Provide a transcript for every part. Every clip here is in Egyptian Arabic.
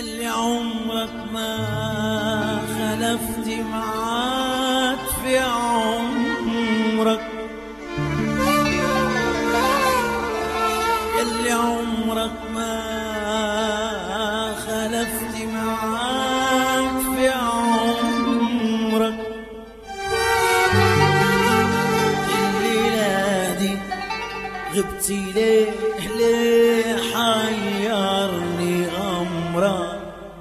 يلي عمرك ما خلفت معاد في عمرك يلي عمرك ما خلفت معاد في عمرك الليلة دي غبتي ليه ليه حيرني أمرك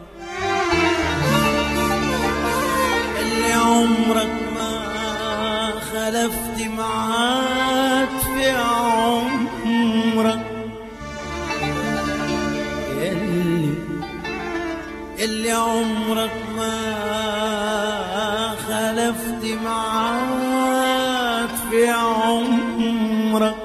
اللي عمرك ما خلفت معاد في عمرك يلي اللي عمرك ما خلفت معاد في عمرك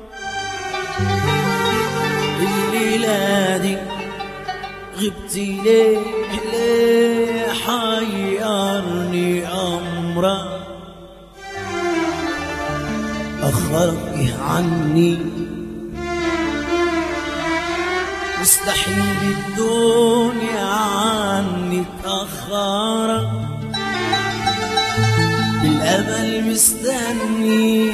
الليلة دي غبتي ليه ليه حيرني أمرك أخرك عني مستحيل الدنيا عني تأخرك بالأمل مستني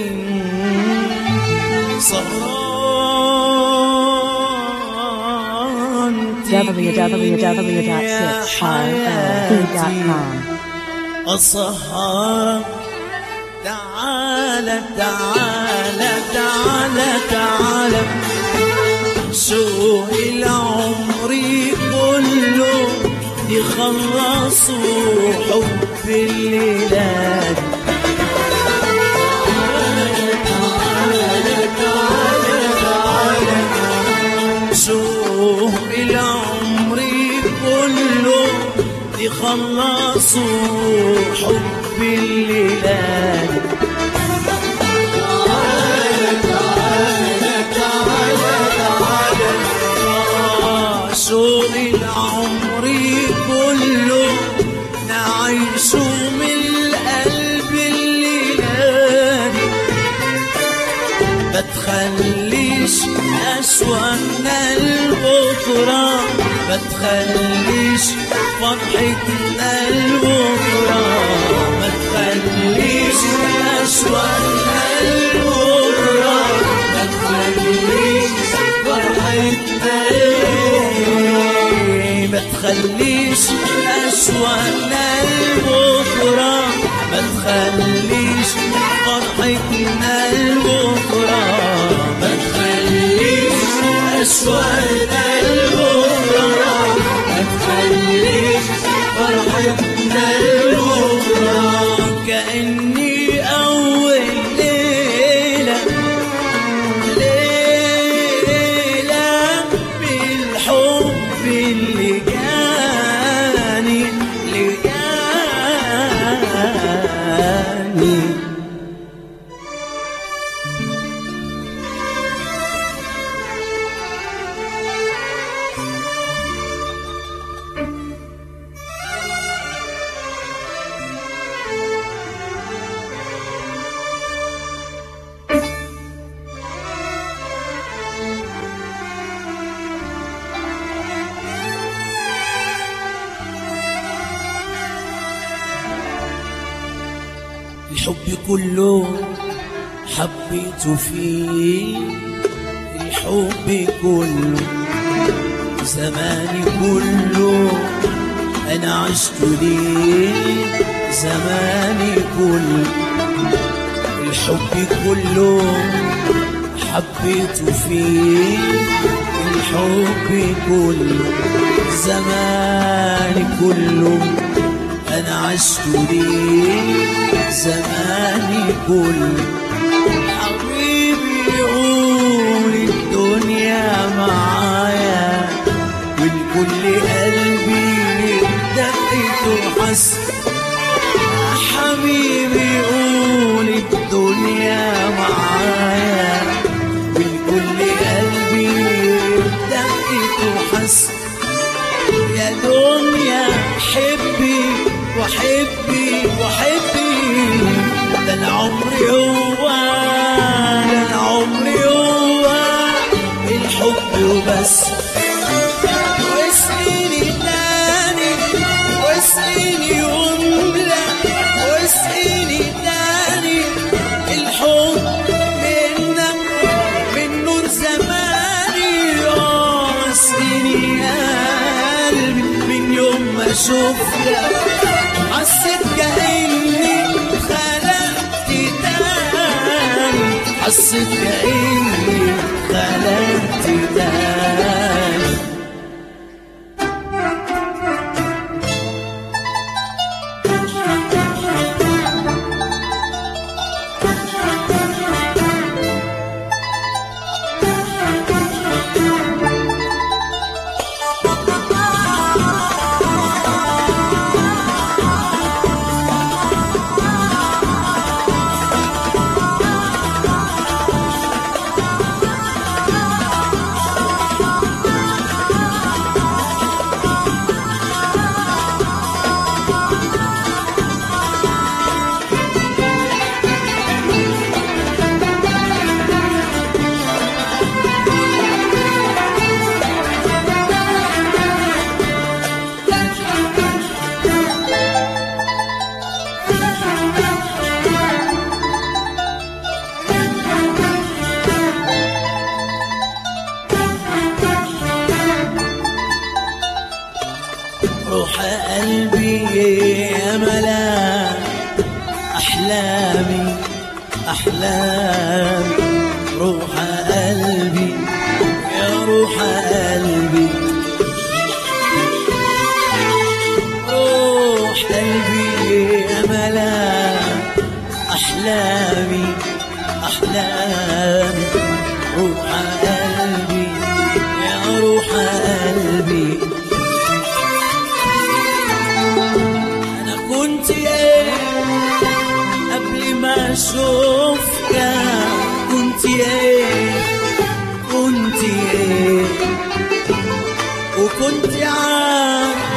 سهران www.6rlb.com. أسهرك تعالى تعالى تعالى تعالى شوق العمر كله يخلصوا حب الليلات شوق العمر كله يخلصوا حب الليلات شوق العمر كله نعيش من القلب الليلات ما تخليش أشواقنا لبكرة ما تخليش فرحتنا لبكرة ما تخليش أشواقنا لبكرة ما تخليش فرحتنا لبكرة ما تخليش أشواقنا لبكرة ما تخليش فرحتنا لبكرة ما تخليش أشواقنا لبكرة ما تخليش فرحتنا لبكرة كأني أول ليلة ليلة بالحب اللي جاني اللي جاني الحب كله حبيته فيه الحب كله زماني كله انا عشت ليه زماني كله الحب كله حبيته فيه الحب كله زماني كله انا عشت ليه زماني كله حبيبي يقول الدنيا معايا والكل قلبي دقته حس حبيبي يقول الدنيا معايا والكل قلبي دقته حس يا دنيا حبي وحبي وحبي ده العمر هو ده العمر هو الحب وبس وسنيني يوم ما شفتك حسيت كأني خلقت تاني حسيت كأني خلقت تاني روح قلبي يا ملا أحلامي أحلامي روح قلبي يا روح قلبي روح قلبي يا ملا أحلامي أحلامي روح قلبي يا روح قلبي انا كنت ايه قبل ما اشوفك كنت ايه كنت ايه وكنت عارف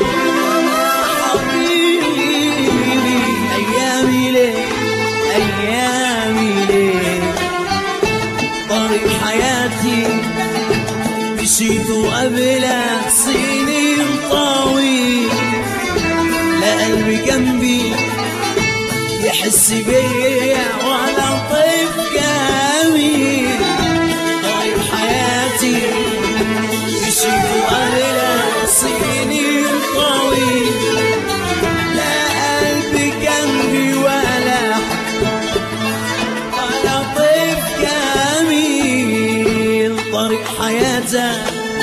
حبيبي ايامي ليه ايامي ليه طريق حياتي مشيت قبلك سنين طويل لا قلبي جنبي يحس بيا ولا طيف جميل طيب حياتي مشيت قبلك سنين طويل لا قلبي جنبي ولا ولا طيف جميل طريق حياتك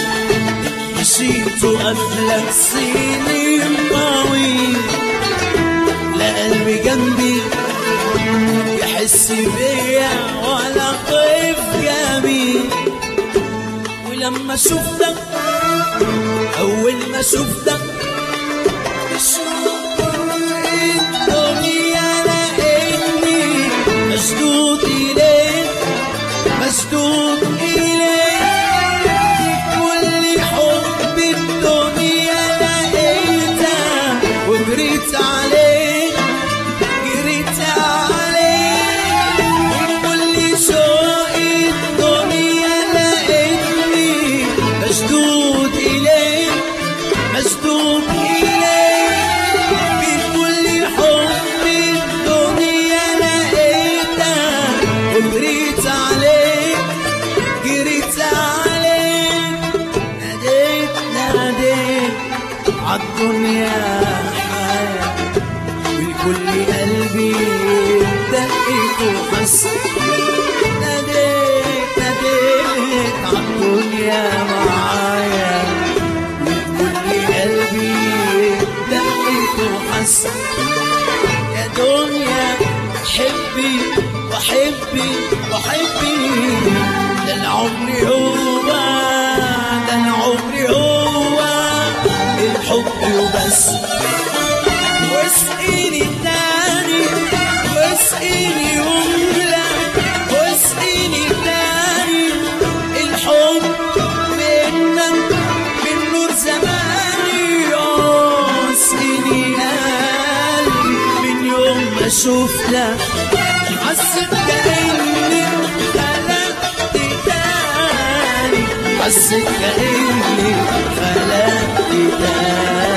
مشيت قبلك سنين طويل لا قلبي جنبي يحس بيا ولا طيف جميل ولما شفتك أول ما شفتك الدنيا لقيتني مشدود إليك مشدود إليك كل حب الدنيا لقيتها وجريت عليك جريت عليك وكل شوق الدنيا لقيتني مشدود إليك مشدود إليك بكل حب الدنيا لقيتها وجريت عليك جريت عليك ناديت ناديت عالدنيا حياة بكل قلبي دقيت وحس ناديت ناديت عالدنيا معايا بكل قلبي دقيت وحس يا دنيا حبي وحبي وحبي ده العمر هو ده العمر هو الحب وبس واسقيني تاني واسقيني وملا واسقيني تاني الحب منك من نور زماني آه، اسقيني قلبي من يوم ما شفتك حسيت كأني خلقت تاني حسيت كأني خلقت تاني